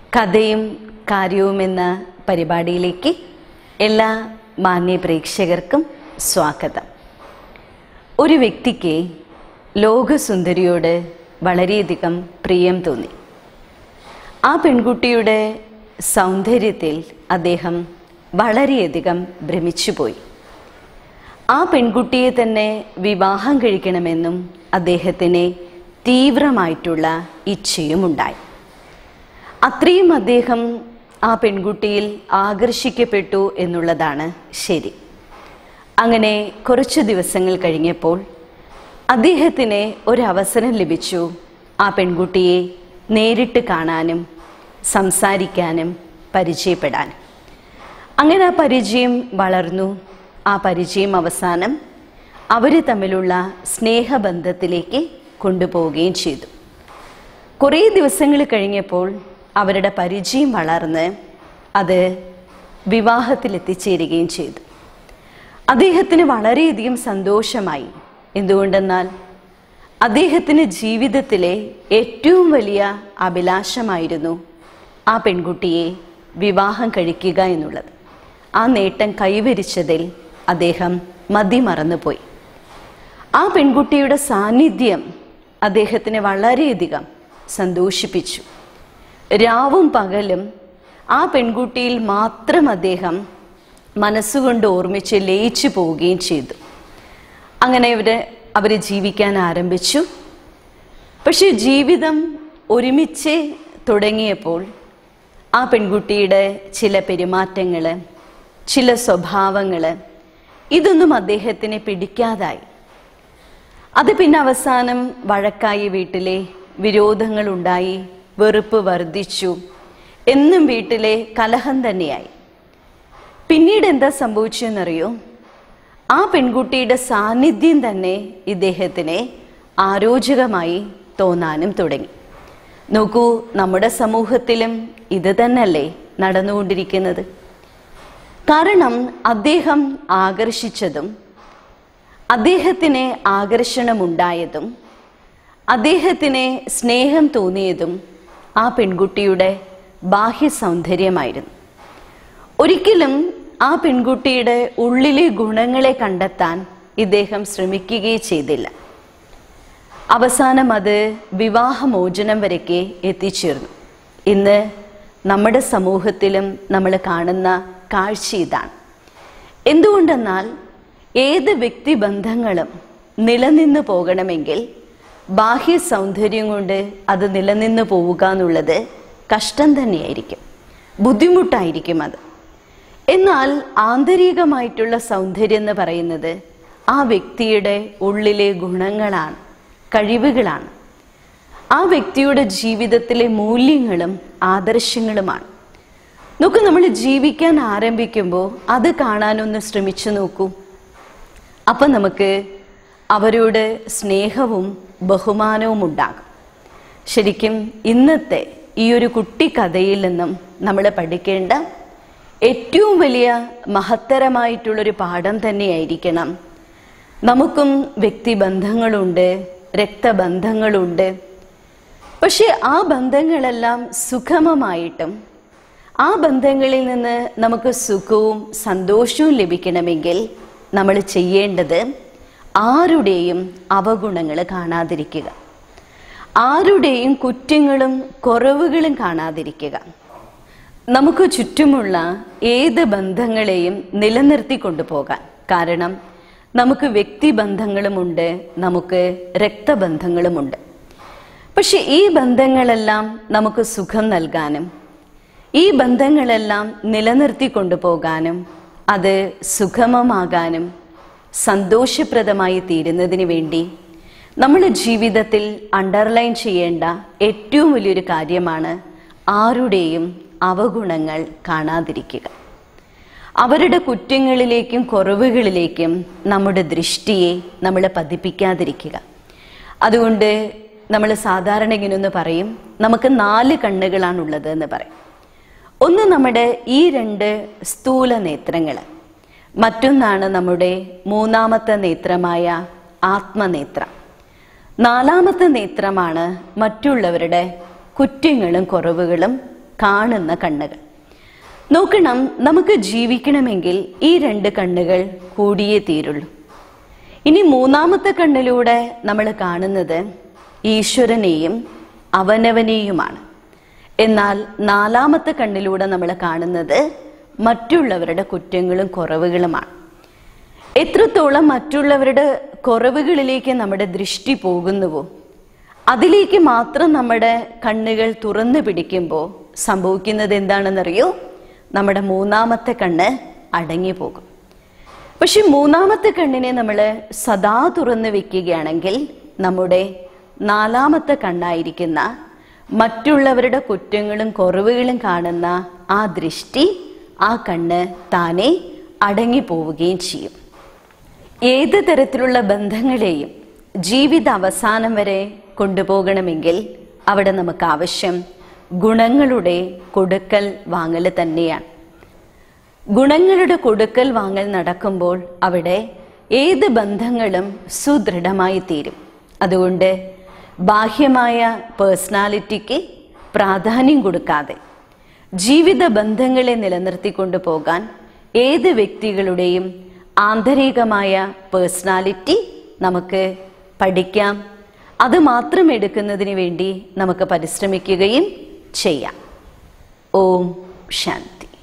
കഥയും കാര്യവും എന്ന പരിപാടിയിലേക്ക് എല്ലാ മാന്യ പ്രേക്ഷകർക്കും സ്വാഗതം ഒരു വ്യക്തിക്ക് ലോകസുന്ദരിയോട് വളരെയധികം പ്രിയം തോന്നി ആ പെൺകുട്ടിയുടെ സൗന്ദര്യത്തിൽ അദ്ദേഹം വളരെയധികം ഭ്രമിച്ചുപോയി ആ പെൺകുട്ടിയെ തന്നെ വിവാഹം കഴിക്കണമെന്നും അദ്ദേഹത്തിന് തീവ്രമായിട്ടുള്ള ഇച്ഛയുമുണ്ടായി അത്രയും അദ്ദേഹം ആ പെൺകുട്ടിയിൽ ആകർഷിക്കപ്പെട്ടു എന്നുള്ളതാണ് ശരി അങ്ങനെ കുറച്ചു ദിവസങ്ങൾ കഴിഞ്ഞപ്പോൾ അദ്ദേഹത്തിന് ഒരവസരം ലഭിച്ചു ആ പെൺകുട്ടിയെ നേരിട്ട് കാണാനും സംസാരിക്കാനും പരിചയപ്പെടാനും അങ്ങനെ ആ പരിചയം വളർന്നു ആ പരിചയം അവസാനം അവർ തമ്മിലുള്ള സ്നേഹബന്ധത്തിലേക്ക് കൊണ്ടുപോവുകയും ചെയ്തു കുറേ ദിവസങ്ങൾ കഴിഞ്ഞപ്പോൾ അവരുടെ പരിചയം വളർന്ന് അത് വിവാഹത്തിലെത്തിച്ചേരുകയും ചെയ്തു അദ്ദേഹത്തിന് വളരെയധികം സന്തോഷമായി എന്തുകൊണ്ടെന്നാൽ അദ്ദേഹത്തിന് ജീവിതത്തിലെ ഏറ്റവും വലിയ അഭിലാഷമായിരുന്നു ആ പെൺകുട്ടിയെ വിവാഹം കഴിക്കുക എന്നുള്ളത് ആ നേട്ടം കൈവരിച്ചതിൽ അദ്ദേഹം മതിമറന്നുപോയി ആ പെൺകുട്ടിയുടെ സാന്നിധ്യം അദ്ദേഹത്തിനെ വളരെയധികം സന്തോഷിപ്പിച്ചു രാവും പകലും ആ പെൺകുട്ടിയിൽ മാത്രം അദ്ദേഹം മനസ്സുകൊണ്ട് ഓർമ്മിച്ച് ലയിച്ചു പോവുകയും ചെയ്തു അങ്ങനെ അവർ അവർ ജീവിക്കാൻ ആരംഭിച്ചു പക്ഷെ ജീവിതം ഒരുമിച്ച് തുടങ്ങിയപ്പോൾ ആ പെൺകുട്ടിയുടെ ചില പെരുമാറ്റങ്ങൾ ചില സ്വഭാവങ്ങൾ ഇതൊന്നും അദ്ദേഹത്തിന് പിടിക്കാതായി അത് പിന്നെ അവസാനം വഴക്കായി വീട്ടിലെ വിരോധങ്ങളുണ്ടായി വെറുപ്പ് വർദ്ധിച്ചു എന്നും വീട്ടിലെ കലഹം തന്നെയായി പിന്നീട് എന്താ സംഭവിച്ചെന്നറിയോ ആ പെൺകുട്ടിയുടെ സാന്നിധ്യം തന്നെ ഇദ്ദേഹത്തിനെ ആരോചകമായി തോന്നാനും തുടങ്ങി നോക്കൂ നമ്മുടെ സമൂഹത്തിലും ഇത് തന്നെയല്ലേ നടന്നുകൊണ്ടിരിക്കുന്നത് കാരണം അദ്ദേഹം ആകർഷിച്ചതും അദ്ദേഹത്തിന് ആകർഷണമുണ്ടായതും അദ്ദേഹത്തിന് സ്നേഹം തോന്നിയതും ആ പെൺകുട്ടിയുടെ ബാഹ്യ സൗന്ദര്യമായിരുന്നു ഒരിക്കലും ആ പെൺകുട്ടിയുടെ ഉള്ളിലെ ഗുണങ്ങളെ കണ്ടെത്താൻ ഇദ്ദേഹം ശ്രമിക്കുകയേ ചെയ്തില്ല അവസാനം അത് വിവാഹമോചനം വരയ്ക്ക് എത്തിച്ചേർന്നു ഇന്ന് നമ്മുടെ സമൂഹത്തിലും നമ്മൾ കാണുന്ന കാഴ്ച ഇതാണ് എന്തുകൊണ്ടെന്നാൽ ഏത് വ്യക്തിബന്ധങ്ങളും നിലനിന്ന് പോകണമെങ്കിൽ ബാഹ്യ സൗന്ദര്യം കൊണ്ട് അത് നിലനിന്ന് പോവുക എന്നുള്ളത് കഷ്ടം തന്നെയായിരിക്കും ബുദ്ധിമുട്ടായിരിക്കും അത് എന്നാൽ ആന്തരികമായിട്ടുള്ള സൗന്ദര്യം എന്ന് പറയുന്നത് ആ വ്യക്തിയുടെ ഉള്ളിലെ ഗുണങ്ങളാണ് കഴിവുകളാണ് ആ വ്യക്തിയുടെ ജീവിതത്തിലെ മൂല്യങ്ങളും ആദർശങ്ങളുമാണ് നോക്കൂ നമ്മൾ ജീവിക്കാൻ ആരംഭിക്കുമ്പോൾ അത് കാണാനൊന്ന് ശ്രമിച്ചു നോക്കൂ അപ്പം നമുക്ക് അവരോട് സ്നേഹവും ബഹുമാനവും ഉണ്ടാകും ശരിക്കും ഇന്നത്തെ ഈ ഒരു കുട്ടി കഥയിൽ നിന്നും നമ്മൾ പഠിക്കേണ്ട ഏറ്റവും വലിയ മഹത്തരമായിട്ടുള്ളൊരു പാഠം തന്നെയായിരിക്കണം നമുക്കും വ്യക്തിബന്ധങ്ങളുണ്ട് രക്തബന്ധങ്ങളുണ്ട് പക്ഷെ ആ ബന്ധങ്ങളെല്ലാം സുഗമമായിട്ടും ആ ബന്ധങ്ങളിൽ നിന്ന് നമുക്ക് സുഖവും സന്തോഷവും ലഭിക്കണമെങ്കിൽ നമ്മൾ ചെയ്യേണ്ടത് ആരുടെയും അവഗുണങ്ങൾ കാണാതിരിക്കുക ആരുടെയും കുറ്റങ്ങളും കുറവുകളും കാണാതിരിക്കുക നമുക്ക് ചുറ്റുമുള്ള ഏത് ബന്ധങ്ങളെയും നിലനിർത്തി കൊണ്ടുപോകാൻ കാരണം നമുക്ക് വ്യക്തിബന്ധങ്ങളുമുണ്ട് നമുക്ക് രക്തബന്ധങ്ങളുമുണ്ട് പക്ഷെ ഈ ബന്ധങ്ങളെല്ലാം നമുക്ക് സുഖം നൽകാനും ഈ ബന്ധങ്ങളെല്ലാം നിലനിർത്തി കൊണ്ടുപോകാനും അത് സുഗമമാകാനും സന്തോഷപ്രദമായി തീരുന്നതിന് വേണ്ടി നമ്മുടെ ജീവിതത്തിൽ അണ്ടർലൈൻ ചെയ്യേണ്ട ഏറ്റവും വലിയൊരു കാര്യമാണ് ആരുടെയും അവഗുണങ്ങൾ കാണാതിരിക്കുക അവരുടെ കുറ്റങ്ങളിലേക്കും കുറവുകളിലേക്കും നമ്മുടെ ദൃഷ്ടിയെ നമ്മൾ പതിപ്പിക്കാതിരിക്കുക അതുകൊണ്ട് നമ്മൾ സാധാരണ ഇങ്ങനൊന്ന് പറയും നമുക്ക് നാല് കണ്ണുകളാണുള്ളത് എന്ന് പറയും ഒന്ന് നമ്മുടെ ഈ രണ്ട് സ്ഥൂല നേത്രങ്ങൾ മറ്റൊന്നാണ് നമ്മുടെ മൂന്നാമത്തെ നേത്രമായ ആത്മനേത്രം നാലാമത്തെ നേത്രമാണ് മറ്റുള്ളവരുടെ കുറ്റങ്ങളും കുറവുകളും കാണുന്ന കണ്ണുകൾ നോക്കണം നമുക്ക് ജീവിക്കണമെങ്കിൽ ഈ രണ്ട് കണ്ണുകൾ കൂടിയേ തീരുള്ളൂ ഇനി മൂന്നാമത്തെ കണ്ണിലൂടെ നമ്മൾ കാണുന്നത് ഈശ്വരനെയും അവനവനെയുമാണ് എന്നാൽ നാലാമത്തെ കണ്ണിലൂടെ നമ്മൾ കാണുന്നത് മറ്റുള്ളവരുടെ കുറ്റങ്ങളും കുറവുകളുമാണ് എത്രത്തോളം മറ്റുള്ളവരുടെ കുറവുകളിലേക്ക് നമ്മുടെ ദൃഷ്ടി പോകുന്നുവോ അതിലേക്ക് മാത്രം നമ്മുടെ കണ്ണുകൾ തുറന്നു പിടിക്കുമ്പോൾ സംഭവിക്കുന്നത് എന്താണെന്നറിയോ നമ്മുടെ മൂന്നാമത്തെ കണ്ണ് അടങ്ങി പോകും പക്ഷെ മൂന്നാമത്തെ കണ്ണിനെ നമ്മൾ സദാ തുറന്നു വെക്കുകയാണെങ്കിൽ നമ്മുടെ നാലാമത്തെ കണ്ണായിരിക്കുന്ന മറ്റുള്ളവരുടെ കുറ്റങ്ങളും കുറവുകളും കാണുന്ന ആ ദൃഷ്ടി ആ കണ്ണ് താനെ അടങ്ങി പോവുകയും ചെയ്യും ഏത് തരത്തിലുള്ള ബന്ധങ്ങളെയും ജീവിത അവസാനം വരെ കൊണ്ടുപോകണമെങ്കിൽ അവിടെ നമുക്ക് ആവശ്യം ഗുണങ്ങളുടെ കൊടുക്കൽ വാങ്ങൽ തന്നെയാണ് ഗുണങ്ങളുടെ കൊടുക്കൽ വാങ്ങൽ നടക്കുമ്പോൾ അവിടെ ഏത് ബന്ധങ്ങളും സുദൃഢമായി തീരും അതുകൊണ്ട് ബാഹ്യമായ പേഴ്സണാലിറ്റിക്ക് പ്രാധാന്യം കൊടുക്കാതെ ജീവിത ബന്ധങ്ങളെ നിലനിർത്തിക്കൊണ്ടു പോകാൻ ഏത് വ്യക്തികളുടെയും ആന്തരികമായ പേഴ്സണാലിറ്റി നമുക്ക് പഠിക്കാം അത് മാത്രം എടുക്കുന്നതിന് വേണ്ടി നമുക്ക് പരിശ്രമിക്കുകയും ചെയ്യാം ഓം ശാന്തി